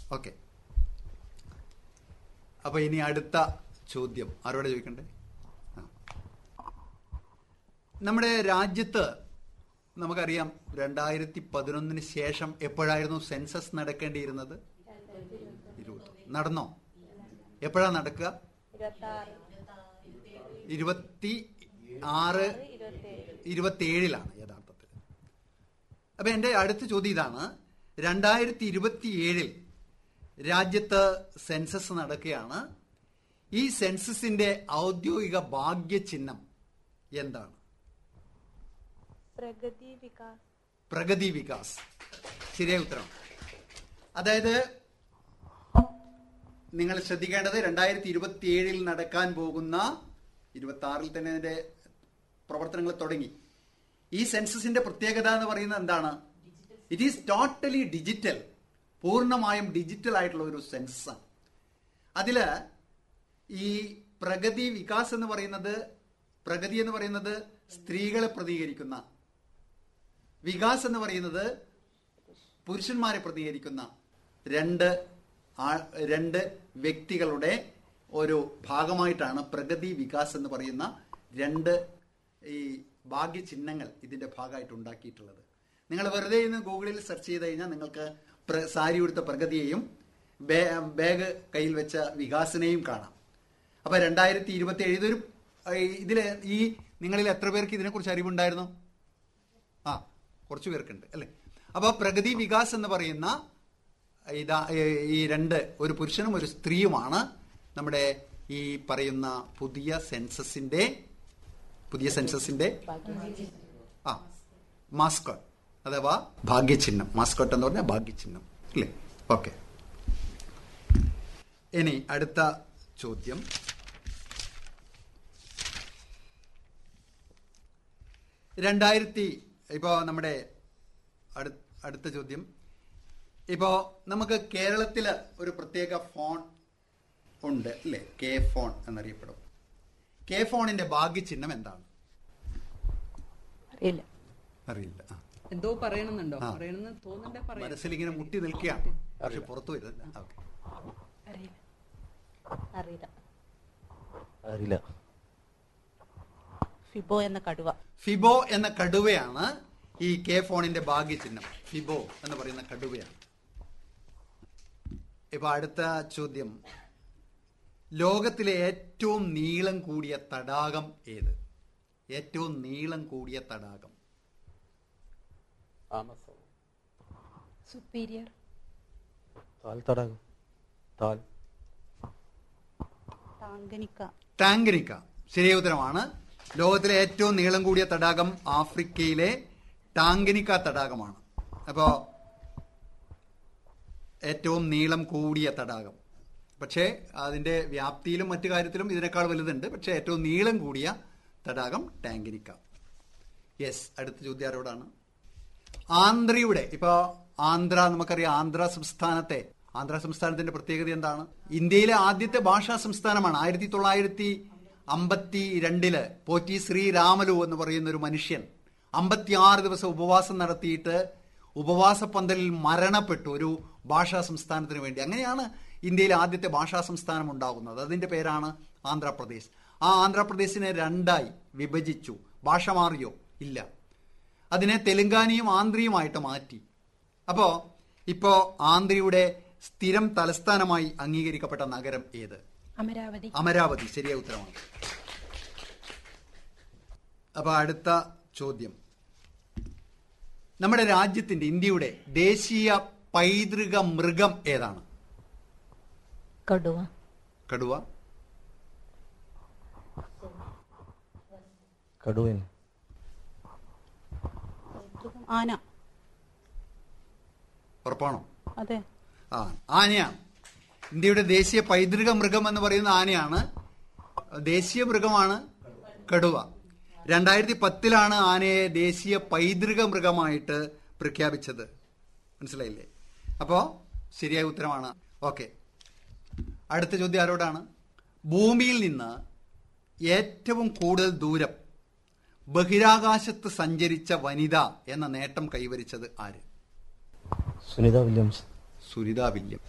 Okay അപ്പൊ ഇനി അടുത്ത ചോദ്യം ആരോടെ ചോദിക്കണ്ടേ ആ. നമ്മുടെ രാജ്യത്ത് നമുക്കറിയാം രണ്ടായിരത്തി പതിനൊന്നിന് ശേഷം എപ്പോഴായിരുന്നു സെൻസസ് നടക്കേണ്ടിയിരുന്നത് ഇരുപത് നടന്നോ എപ്പോഴാ നടക്കുക ഇരുപത്തി ആറ് ഇരുപത്തി ഏഴിലാണ് യഥാർത്ഥത്തിൽ അപ്പൊ എന്റെ അടുത്ത ചോദ്യം ഇതാണ് രണ്ടായിരത്തി ഇരുപത്തി ഏഴിൽ രാജ്യത്ത് സെൻസസ് നടക്കുകയാണ് ഈ സെൻസസിന്റെ ഔദ്യോഗിക ഭാഗ്യചിഹ്നം എന്താണ് പ്രഗതി വികാസ് പ്രഗതി വികാസ് ശരിയായ ഉത്തരം അതായത് നിങ്ങൾ ശ്രദ്ധിക്കേണ്ടത് രണ്ടായിരത്തി ഇരുപത്തി ഏഴിൽ നടക്കാൻ പോകുന്ന ഇരുപത്തി ആറിൽ തന്നെ അതിന്റെ പ്രവർത്തനങ്ങൾ തുടങ്ങി ഈ സെൻസസിന്റെ പ്രത്യേകത എന്ന് പറയുന്നത് എന്താണ് ഇറ്റ് ഈസ് ടോട്ടലി ഡിജിറ്റൽ പൂർണ്ണമായും ഡിജിറ്റൽ ആയിട്ടുള്ള ഒരു സെൻസസാണ് അതില് ഈ പ്രഗതി വികാസ് എന്ന് പറയുന്നത് പ്രഗതി എന്ന് പറയുന്നത് സ്ത്രീകളെ പ്രതികരിക്കുന്ന വികാസ് എന്ന് പറയുന്നത് പുരുഷന്മാരെ പ്രതികരിക്കുന്ന രണ്ട് ആ- രണ്ട് വ്യക്തികളുടെ ഒരു ഭാഗമായിട്ടാണ് പ്രഗതി വികാസ് എന്ന് പറയുന്ന രണ്ട് ഈ ഭാഗ്യചിഹ്നങ്ങൾ ഇതിന്റെ ഭാഗമായിട്ട് ഉണ്ടാക്കിയിട്ടുള്ളത് നിങ്ങൾ വെറുതെ ഇന്ന് ഗൂഗിളിൽ സെർച്ച് ചെയ്ത് കഴിഞ്ഞാൽ നിങ്ങൾക്ക് പ്ര- സാരി ഉടുത്ത പ്രഗതിയെയും ബേ- ബാഗ് കയ്യിൽ വെച്ച വികാസിനെയും കാണാം അപ്പൊ രണ്ടായിരത്തി ഇരുപത്തി ഏഴ് ഇതൊരു ഇതില് ഈ നിങ്ങളിൽ എത്ര പേർക്ക് ഇതിനെക്കുറിച്ച് അറിവുണ്ടായിരുന്നു ആ കുറച്ചു പേർക്കുണ്ട് അല്ലെ അപ്പൊ പ്രഗതി വികാസ് എന്ന് പറയുന്ന ഇതാ ഏ- ഈ രണ്ട് ഒരു പുരുഷനും ഒരു സ്ത്രീയുമാണ് നമ്മുടെ ഈ പറയുന്ന പുതിയ സെൻസസിന്റെ പുതിയ സെൻസസിന്റെ ആ മാസ്കോട്ട് അഥവാ ഭാഗ്യചിഹ്നം മാസ്കോട്ട് എന്ന് പറഞ്ഞാൽ ഭാഗ്യചിഹ്നം അല്ലേ ഓക്കെ ഇനി അടുത്ത ചോദ്യം രണ്ടായിരത്തി ഇപ്പോ നമ്മുടെ അടു- അടുത്ത ചോദ്യം ഇപ്പോ നമുക്ക് കേരളത്തില് ഒരു പ്രത്യേക ഫോൺ ഉണ്ട് അല്ലേ കെ ഫോൺ എന്നറിയപ്പെടും കെ ഫോണിന്റെ ഭാഗ്യചിഹ്നം എന്താണ് അറിയില്ല അറിയില്ല ആ. എന്തോ പറയണമെന്നുണ്ടോ ആ. പറയണമെന്ന് തോന്നണ്ടേ പറയാം മനസ്സിൽ ഇങ്ങനെ മുട്ടി നിൽക്കുകയാണ് പക്ഷെ പുറത്തു വരുന്നില്ല ഓക്കെ അറിയില്ല അറിയില്ല അറിയില്ല ഫിബോ എന്ന കടുവ ഫിബോ എന്ന കടുവയാണ് ഈ കെ ഫോണിന്റെ ഭാഗ്യചിഹ്നം ഫിബോ എന്ന് പറയുന്ന കടുവയാണ് ഇപ്പൊ അടുത്ത ചോദ്യം ലോകത്തിലെ ഏറ്റവും നീളം കൂടിയ തടാകം ഏത് ഏറ്റവും നീളം കൂടിയ തടാകം ആമസോൺ സുപ്പീരിയർ താൽ തടാകം താൽ താങ്കനിക്ക ടാങ്കനിക്ക ശരിയായ ഉത്തരമാണ് ലോകത്തിലെ ഏറ്റവും നീളം കൂടിയ തടാകം ആഫ്രിക്കയിലെ ടാങ്കനിക്ക തടാകമാണ് അപ്പോ ഏറ്റവും നീളം കൂടിയ തടാകം പക്ഷേ അതിന്റെ വ്യാപ്തിയിലും മറ്റു കാര്യത്തിലും ഇതിനേക്കാൾ വലുതുണ്ട് പക്ഷേ ഏറ്റവും നീളം കൂടിയ തടാകം ടാങ്കനിക്ക യെസ് അടുത്ത ചോദ്യം ആരോടാണ് ആന്ധ്രയുടെ ഇപ്പൊ ആന്ധ്ര നമുക്കറിയാം ആന്ധ്ര സംസ്ഥാനത്തെ ആന്ധ്ര സംസ്ഥാനത്തിന്റെ പ്രത്യേകത എന്താണ് ഇന്ത്യയിലെ ആദ്യത്തെ ഭാഷാ സംസ്ഥാനമാണ് ആയിരത്തി തൊള്ളായിരത്തി അമ്പത്തി രണ്ടില് പോറ്റി ശ്രീരാമലു എന്ന് പറയുന്ന ഒരു മനുഷ്യൻ അമ്പത്തിയാറ് ദിവസം ഉപവാസം നടത്തിയിട്ട് ഉപവാസ പന്തലിൽ മരണപ്പെട്ടു ഒരു ഭാഷാ സംസ്ഥാനത്തിന് വേണ്ടി അങ്ങനെയാണ് ഇന്ത്യയിലെ ആദ്യത്തെ ഭാഷാ സംസ്ഥാനം ഉണ്ടാകുന്നത് അതിന്റെ പേരാണ് ആന്ധ്രാപ്രദേശ് ആ ആന്ധ്രാപ്രദേശിനെ രണ്ടായി വിഭജിച്ചു ഭാഷ മാറിയോ ഇല്ല അതിനെ തെലുങ്കാനയും ആന്ധ്രയുമായിട്ട് മാറ്റി അപ്പോ ഇപ്പോ ആന്ധ്രയുടെ സ്ഥിരം തലസ്ഥാനമായി അംഗീകരിക്കപ്പെട്ട നഗരം ഏത് അമരാവതി അമരാവതി ശരിയായ ഉത്തരമാണ് അപ്പൊ അടുത്ത ചോദ്യം നമ്മുടെ രാജ്യത്തിന്റെ ഇന്ത്യയുടെ ദേശീയ പൈതൃക മൃഗം ഏതാണ് കടുവ കടുവ കടുവൻ ആന ഉറപ്പാണോ അതെ ആ ആനയാണ് ഇന്ത്യയുടെ ദേശീയ പൈതൃക മൃഗം എന്ന് പറയുന്ന ആനയാണ് ദേശീയ മൃഗമാണ് കടുവ രണ്ടായിരത്തി പത്തിലാണ് ആനയെ ദേശീയ പൈതൃക മൃഗമായിട്ട് പ്രഖ്യാപിച്ചത് മനസ്സിലായില്ലേ അപ്പോ ശരിയായ ഉത്തരമാണ് ഓക്കെ അടുത്ത ചോദ്യം ആരോടാണ് ഭൂമിയിൽ നിന്ന് ഏറ്റവും കൂടുതൽ ദൂരം ബഹിരാകാശത്ത് സഞ്ചരിച്ച വനിത എന്ന നേട്ടം കൈവരിച്ചത് ആര് സുനിത വില്യംസ് സുനിത വില്യം